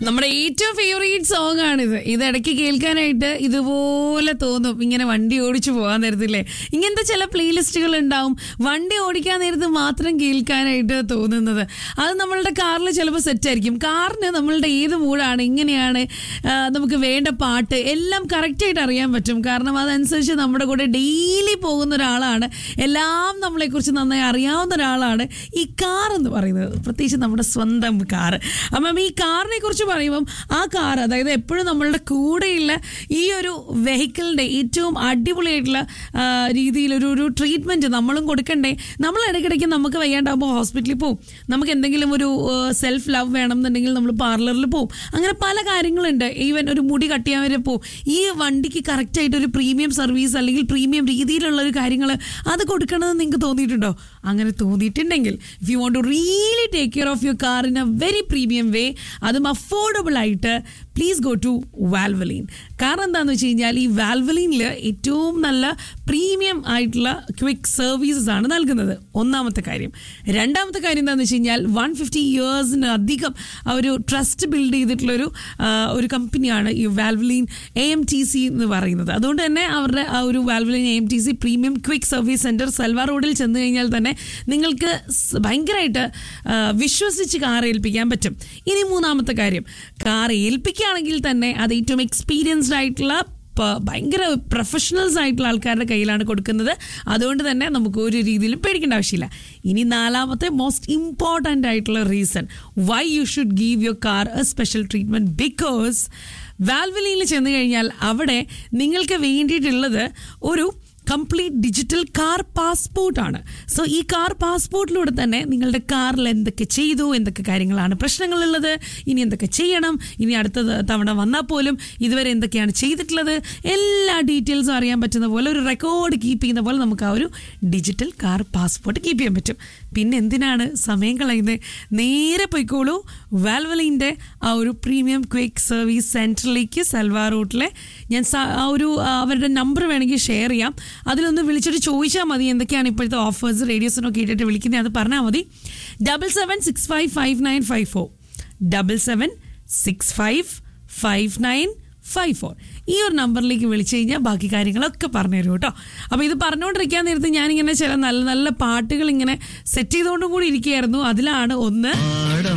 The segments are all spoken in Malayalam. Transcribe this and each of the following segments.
നമ്മുടെ ഏറ്റവും ഫേവറേറ്റ് സോങ് ആണിത് ഇത് ഇടയ്ക്ക് കേൾക്കാനായിട്ട് ഇതുപോലെ തോന്നും ഇങ്ങനെ വണ്ടി ഓടിച്ചു പോകാൻ നേരത്തില്ലേ ഇങ്ങനത്തെ ചില പ്ലേലിസ്റ്റുകൾ ഉണ്ടാവും വണ്ടി ഓടിക്കാൻ നേരത്ത് മാത്രം കേൾക്കാനായിട്ട് തോന്നുന്നത് അത് നമ്മളുടെ കാറിൽ ചിലപ്പോൾ സെറ്റ് ആയിരിക്കും കാറിന് നമ്മളുടെ ഏത് മൂടാണ് ഇങ്ങനെയാണ് ആ, നമുക്ക് വേണ്ട പാട്ട് എല്ലാം കറക്റ്റായിട്ട് അറിയാൻ പറ്റും കാരണം അതനുസരിച്ച് നമ്മുടെ കൂടെ ഡെയിലി പോകുന്ന ഒരാളാണ് എല്ലാം നമ്മളെക്കുറിച്ച് നന്നായി അറിയാവുന്ന ഒരാളാണ് ഈ കാർ എന്ന് പറയുന്നത് പ്രത്യേകിച്ച് നമ്മുടെ സ്വന്തം കാർ അപ്പം ഈ കാറിനെ കുറിച്ച് പറയുമ്പം ആ കാർ അതായത് എപ്പോഴും നമ്മളുടെ കൂടെയുള്ള ഈ ഒരു വെഹിക്കിളിൻ്റെ ഏറ്റവും അടിപൊളിയായിട്ടുള്ള ആ, രീതിയിലൊരു ഒരു ട്രീറ്റ്മെൻറ്റ് നമ്മളും കൊടുക്കണ്ടേ നമ്മൾ ഇടയ്ക്കിടയ്ക്ക് നമുക്ക് വയ്യാണ്ടാകുമ്പോൾ ഹോസ്പിറ്റലിൽ പോവും നമുക്ക് എന്തെങ്കിലും ഒരു സെൽഫ് ലവ് വേണം എന്നുണ്ടെങ്കിൽ നമ്മൾ പാർലറിൽ പോവും അങ്ങനെ പല കാര്യങ്ങളുണ്ട് ഈവൻ ഒരു മുടി കട്ട് ചെയ്യാൻ വരെ പോവും ഈ വണ്ടിക്ക് കറക്റ്റായിട്ട് ഒരു പ്രീമിയം സർവീസ് അല്ലെങ്കിൽ പ്രീമിയം രീതിയിലുള്ള ഒരു കാര്യങ്ങൾ അത് കൊടുക്കണമെന്ന് നിങ്ങൾക്ക് തോന്നിയിട്ടുണ്ടോ അങ്ങനെ തോന്നിയിട്ടുണ്ടെങ്കിൽ if you want to really take care of your car in a very premium way അതും അഫോർഡബിൾ ആയിട്ട് പ്ലീസ് ഗോ ടു വാൽവലീൻ കാരണം എന്താണെന്ന് വെച്ച് കഴിഞ്ഞാൽ ഈ വാൽവലീനിൽ ഏറ്റവും നല്ല പ്രീമിയം ആയിട്ടുള്ള ക്വിക്ക് സർവീസസ് ആണ് നൽകുന്നത് ഒന്നാമത്തെ കാര്യം രണ്ടാമത്തെ കാര്യം എന്താണെന്ന് വെച്ച് കഴിഞ്ഞാൽ വൺ ഫിഫ്റ്റി ഇയേഴ്സിന് അധികം ആ ഒരു ട്രസ്റ്റ് ബിൽഡ് ചെയ്തിട്ടുള്ളൊരു ആ, ഒരു കമ്പനിയാണ് ഈ Valvoline A M T C എന്ന് പറയുന്നത് അതുകൊണ്ട് തന്നെ അവരുടെ ആ ഒരു Valvoline A M T C premium quick service centre സൽവാർ റോഡിൽ ചെന്ന് കഴിഞ്ഞാൽ തന്നെ നിങ്ങൾക്ക് സ് ഭയങ്കരമായിട്ട് ആ, വിശ്വസിച്ച് കാർ ഏൽപ്പിക്കാൻ പറ്റും ഇനി മൂന്നാമത്തെ കാര്യം കാർ ഏൽപ്പിക്കുകയാണെങ്കിൽ തന്നെ അത് ഏറ്റവും എക്സ്പീരിയൻസ്ഡ് ആയിട്ടുള്ള പ- ഭയങ്കര പ്രൊഫഷണൽസ് ആയിട്ടുള്ള ആൾക്കാരുടെ കയ്യിലാണ് കൊടുക്കുന്നത് അതുകൊണ്ട് തന്നെ നമുക്ക് ഒരു രീതിയിലും പേടിക്കേണ്ട ആവശ്യമില്ല ഇനി നാലാമത്തെ മോസ്റ്റ് ഇമ്പോർട്ടൻ്റ് ആയിട്ടുള്ള reason why you should give your car a special treatment because വാൽവലിയിൽ ചെന്ന് കഴിഞ്ഞാൽ അവിടെ നിങ്ങൾക്ക് വേണ്ടിയിട്ടുള്ളത് ഒരു കംപ്ലീറ്റ് ഡിജിറ്റൽ കാർ പാസ്പോർട്ടാണ് സോ ഈ കാർ പാസ്പോർട്ടിലൂടെ തന്നെ നിങ്ങളുടെ കാറിൽ എന്തൊക്കെ ചെയ്തു എന്തൊക്കെ കാര്യങ്ങളാണ് പ്രശ്നങ്ങളുള്ളത് ഇനി എന്തൊക്കെ ചെയ്യണം ഇനി അടുത്ത തവണ വന്നാൽ പോലും ഇതുവരെ എന്തൊക്കെയാണ് ചെയ്തിട്ടുള്ളത് എല്ലാ ഡീറ്റെയിൽസും അറിയാൻ പറ്റുന്ന പോലെ ഒരു റെക്കോർഡ് കീപ്പ് ചെയ്യുന്ന പോലെ നമുക്ക് ആ ഒരു ഡിജിറ്റൽ കാർ പാസ്പോർട്ട് കീപ്പ് ചെയ്യാൻ പറ്റും പിന്നെ എന്തിനാണ് സമയം കളയുന്നത് നേരെ പോയിക്കോളൂ വാൽവലിൻ്റെ ആ ഒരു പ്രീമിയം ക്വിക്ക് സർവീസ് സെൻറ്ററിലേക്ക് സൽവാർ റൂട്ടിലെ ഞാൻ സ- ആ ഒരു ആ, അവരുടെ നമ്പർ വേണമെങ്കിൽ ഷെയർ ചെയ്യാം അതിലൊന്ന് വിളിച്ചിട്ട് ചോദിച്ചാൽ മതി എന്തൊക്കെയാണ് ഇപ്പോഴത്തെ ഓഫേഴ്സ് റേഡിയോസിനൊക്കെ കേട്ടിട്ട് വിളിക്കുന്നത് അത് പറഞ്ഞാൽ മതി double seven six five five nine five four double seven six five five nine five four ഈ ഒരു നമ്പറിലേക്ക് വിളിച്ചു കഴിഞ്ഞാൽ ബാക്കി കാര്യങ്ങളൊക്കെ പറഞ്ഞു തരും കേട്ടോ അപ്പോൾ ഇത് പറഞ്ഞുകൊണ്ടിരിക്കാൻ നേരത്ത് ഞാനിങ്ങനെ ചില നല്ല നല്ല പാട്ടുകൾ ഇങ്ങനെ സെറ്റ് ചെയ്തുകൊണ്ടും കൂടി ഇരിക്കുകയായിരുന്നു അതിലാണ് ഒന്ന് പാടം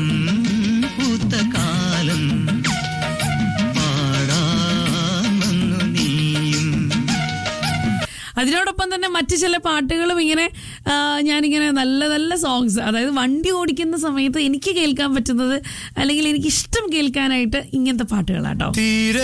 പൂത്ത കാലം പാടാമെന്നു നീയും അതിനോടൊപ്പം തന്നെ മറ്റു ചില പാട്ടുകളും ഇങ്ങനെ ആ, ഞാനിങ്ങനെ നല്ല നല്ല സോങ്സ് അതായത് വണ്ടി ഓടിക്കുന്ന സമയത്ത് എനിക്ക് കേൾക്കാൻ പറ്റുന്നത് അല്ലെങ്കിൽ എനിക്ക് ഇഷ്ടം കേൾക്കാനായിട്ട് ഇങ്ങനത്തെ പാട്ടുകളാട്ടോ തീരെ